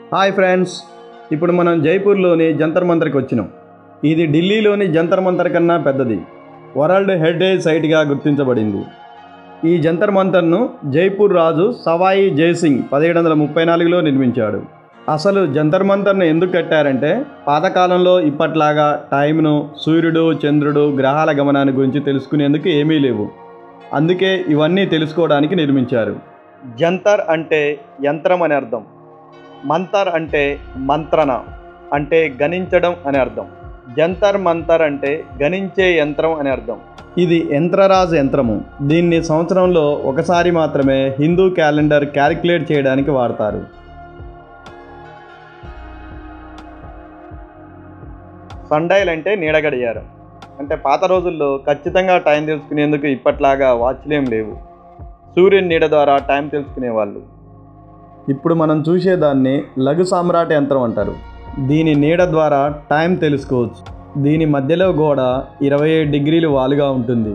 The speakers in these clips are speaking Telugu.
హాయ్ ఫ్రెండ్స్ ఇప్పుడు మనం జైపూర్లోని జంతర్ మంతర్కి వచ్చినాం ఇది ఢిల్లీలోని జంతర్ మంతర్ కన్నా పెద్దది వరల్డ్ హెరిటేజ్ సైట్గా గుర్తించబడింది ఈ జంతర్ మంతర్ను జైపూర్ రాజు సవాయి జయసింగ్ పదిహేడు వందల ముప్పై నాలుగులో నిర్మించాడు అసలు జంతర్ మంతర్ను ఎందుకు కట్టారంటే పాతకాలంలో ఇప్పట్లాగా టైంను సూర్యుడు చంద్రుడు గ్రహాల గమనాన్ని గురించి తెలుసుకునేందుకు ఏమీ లేవు అందుకే ఇవన్నీ తెలుసుకోవడానికి నిర్మించారు జంతర్ అంటే యంత్రం అని అర్థం మంతర్ అంటే మంత్రణ అంటే గణించడం అని అర్థం జంతర్ మంతర్ అంటే గణించే యంత్రం అని అర్థం ఇది యంత్రరాజ్ యంత్రము దీన్ని సంవత్సరంలో ఒకసారి మాత్రమే హిందూ క్యాలెండర్ క్యాలిక్యులేట్ చేయడానికి వాడతారు సండైల్ అంటే నీడ గడియారం అంటే పాత రోజుల్లో ఖచ్చితంగా టైం తెలుసుకునేందుకు ఇప్పట్లాగా వాచ్లేం లేవు సూర్యుని నీడ ద్వారా టైం తెలుసుకునేవాళ్ళు ఇప్పుడు మనం చూసేదాన్ని లఘు సామ్రాట్ యంత్రం అంటారు దీని నీడ ద్వారా టైం తెలుసుకోవచ్చు దీని మధ్యలో గోడ ఇరవై ఏడు డిగ్రీలు వాలుగా ఉంటుంది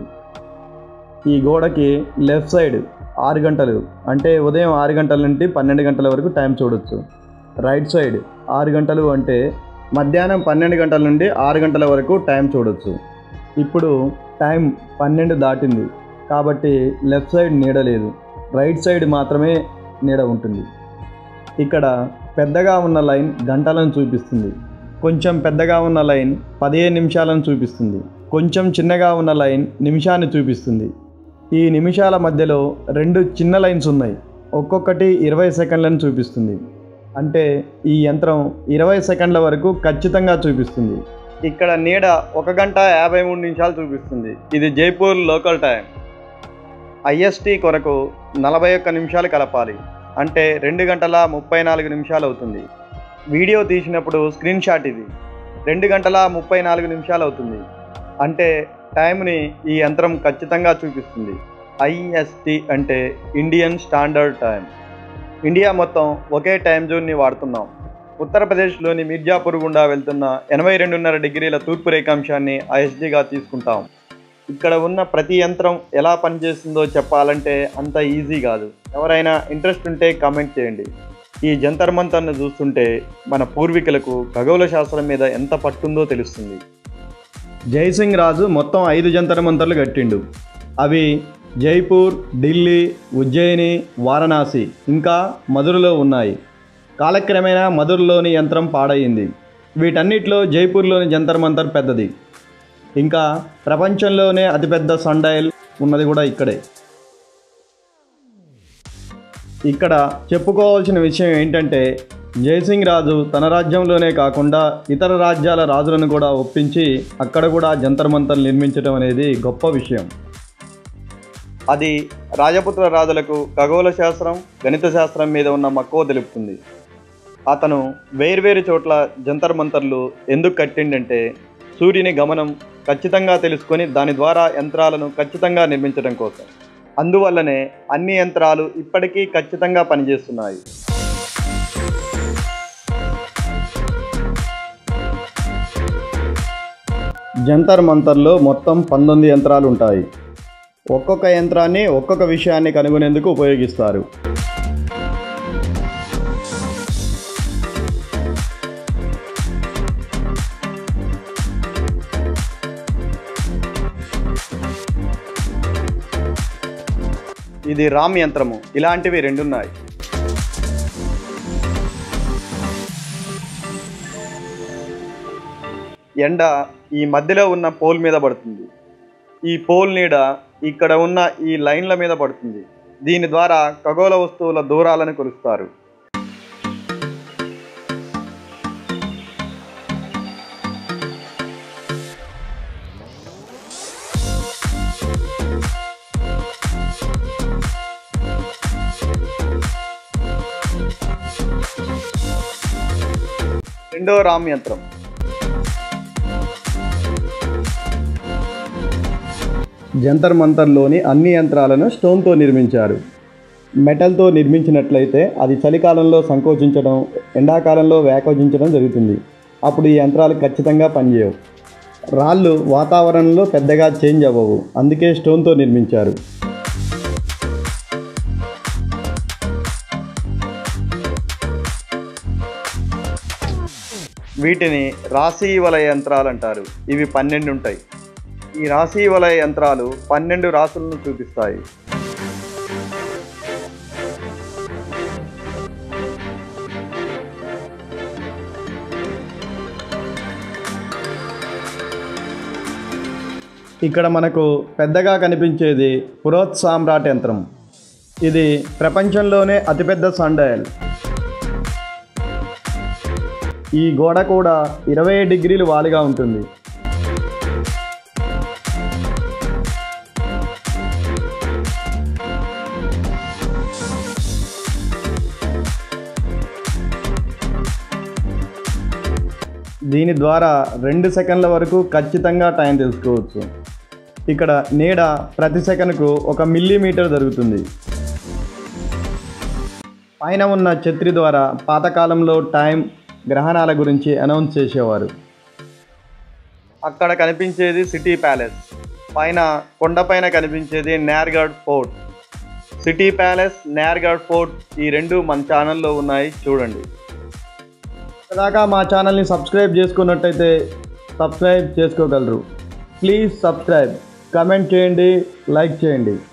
ఈ గోడకి లెఫ్ట్ సైడ్ ఆరు గంటలు అంటే ఉదయం ఆరు గంటల నుండి పన్నెండు గంటల వరకు టైం చూడొచ్చు రైట్ సైడ్ ఆరు గంటలు అంటే మధ్యాహ్నం పన్నెండు గంటల నుండి ఆరు గంటల వరకు టైం చూడొచ్చు ఇప్పుడు టైం పన్నెండు దాటింది కాబట్టి లెఫ్ట్ సైడ్ నీడ లేదు రైట్ సైడ్ మాత్రమే నీడ ఉంటుంది ఇక్కడ పెద్దగా ఉన్న లైన్ గంటలను చూపిస్తుంది కొంచెం పెద్దగా ఉన్న లైన్ పదిహేను నిమిషాలను చూపిస్తుంది కొంచెం చిన్నగా ఉన్న లైన్ నిమిషాన్ని చూపిస్తుంది ఈ నిమిషాల మధ్యలో రెండు చిన్న లైన్స్ ఉన్నాయి ఒక్కొక్కటి ఇరవై సెకండ్లను చూపిస్తుంది అంటే ఈ యంత్రం ఇరవై సెకండ్ల వరకు ఖచ్చితంగా చూపిస్తుంది ఇక్కడ నీడ ఒక గంట యాభై మూడు నిమిషాలు చూపిస్తుంది ఇది జైపూర్ లోకల్ టైం ఐఎస్టీ కొరకు నలభై ఒక్క నిమిషాలు కలపాలి అంటే రెండు గంటల ముప్పై నాలుగు నిమిషాలు అవుతుంది వీడియో తీసినప్పుడు స్క్రీన్ షాట్ ఇది రెండు గంటల ముప్పై నాలుగు నిమిషాలు అవుతుంది అంటే టైంని ఈ యంత్రం ఖచ్చితంగా చూపిస్తుంది ఐఎస్టి అంటే ఇండియన్ స్టాండర్డ్ టైం ఇండియా మొత్తం ఒకే టైం జోన్ని వాడుతున్నాం ఉత్తరప్రదేశ్లోని మిర్జాపూర్ గుండా వెళ్తున్న ఎనభై రెండున్నర డిగ్రీల తూర్పు రేఖాంశాన్ని ఐఎస్డిగా తీసుకుంటాం ఇక్కడ ఉన్న ప్రతి యంత్రం ఎలా పనిచేస్తుందో చెప్పాలంటే అంత ఈజీ కాదు ఎవరైనా ఇంట్రెస్ట్ ఉంటే కామెంట్ చేయండి ఈ జంతర్ మంతర్ను చూస్తుంటే మన పూర్వీకులకు ఖగోళ శాస్త్రం మీద ఎంత పట్టుందో తెలుస్తుంది జైసింగ్ రాజు మొత్తం ఐదు జంతర్ మంతర్లు కట్టిండు అవి జైపూర్ ఢిల్లీ ఉజ్జయిని వారణాసి ఇంకా మధురలో ఉన్నాయి కాలక్రమేణా మధురలోని యంత్రం పాడయింది వీటన్నిటిలో జైపూర్లోని జంతర్ మంతర్ పెద్దది ఇంకా ప్రపంచంలోనే అతిపెద్ద సండైల్ ఉన్నది కూడా ఇక్కడే ఇక్కడ చెప్పుకోవాల్సిన విషయం ఏంటంటే జయసింగ్ రాజు తన రాజ్యంలోనే కాకుండా ఇతర రాజ్యాల రాజులను కూడా ఒప్పించి అక్కడ కూడా జంతర్ మంతర్ నిర్మించడం అనేది గొప్ప విషయం అది రాజపుత్ర రాజులకు ఖగోళ శాస్త్రం గణిత శాస్త్రం మీద ఉన్న మక్కువ తెలుపుతుంది అతను వేర్వేరు చోట్ల జంతర్ మంతర్లు ఎందుకు కట్టిండంటే సూర్యుని గమనం ఖచ్చితంగా తెలుసుకొని దాని ద్వారా యంత్రాలను ఖచ్చితంగా నిర్మించడం కోసం అందువల్లనే అన్ని యంత్రాలు ఇప్పటికీ ఖచ్చితంగా పనిచేస్తున్నాయి జంతర్ మంతర్లో మొత్తం పంతొమ్మిది యంత్రాలు ఉంటాయి ఒక్కొక్క యంత్రాన్ని ఒక్కొక్క విషయాన్ని కనుగొనేందుకు ఉపయోగిస్తారు ఇది రామ్ యంత్రము ఇలాంటివి రెండున్నాయి ఎండ ఈ మధ్యలో ఉన్న పోల్ మీద పడుతుంది ఈ పోల్ నీడ ఇక్కడ ఉన్న ఈ లైన్ల మీద పడుతుంది దీని ద్వారా ఖగోళ వస్తువుల దూరాలను కొలుస్తారు రెండో రామ్ యంత్రం జంతర్ మంతర్లోని అన్ని యంత్రాలను స్టోన్తో నిర్మించారు మెటల్తో నిర్మించినట్లయితే అది చలికాలంలో సంకోచించడం ఎండాకాలంలో వ్యాకోచించడం జరుగుతుంది అప్పుడు ఈ యంత్రాలు ఖచ్చితంగా పనిచేయవు రాళ్ళు వాతావరణంలో పెద్దగా చేంజ్ అవ్వవు అందుకే స్టోన్తో నిర్మించారు వీటిని రాశి వలయ యంత్రాలు అంటారు ఇవి పన్నెండు ఉంటాయి ఈ రాశి వలయ యంత్రాలు పన్నెండు రాసులను చూపిస్తాయి ఇక్కడ మనకు పెద్దగా కనిపించేది పురోత్ సామ్రాట్ యంత్రం ఇది ప్రపంచంలోనే అతిపెద్ద సండయల్ ఈ గోడ కూడా ఇరవై డిగ్రీలు వాలిగా ఉంటుంది దీని ద్వారా రెండు సెకండ్ల వరకు ఖచ్చితంగా టైం తెలుసుకోవచ్చు ఇక్కడ నీడ ప్రతి సెకండ్కు ఒక మిల్లీమీటర్ జరుగుతుంది పైన ఉన్న ఛత్రి ద్వారా పాతకాలంలో టైం గ్రహణాల గురించి అనౌన్స్ చేసేవారు అక్కడ కనిపించేది సిటీ ప్యాలెస్ పైన కొండపైన కనిపించేది Nahargarh fort city palace Nahargarh fort ఈ రెండు మన ఛానల్లో ఉన్నాయి చూడండి దాకా మా ఛానల్ని సబ్స్క్రైబ్ చేసుకున్నట్టయితే సబ్స్క్రైబ్ చేసుకోగలరు ప్లీజ్ సబ్స్క్రైబ్ కమెంట్ చేయండి లైక్ చేయండి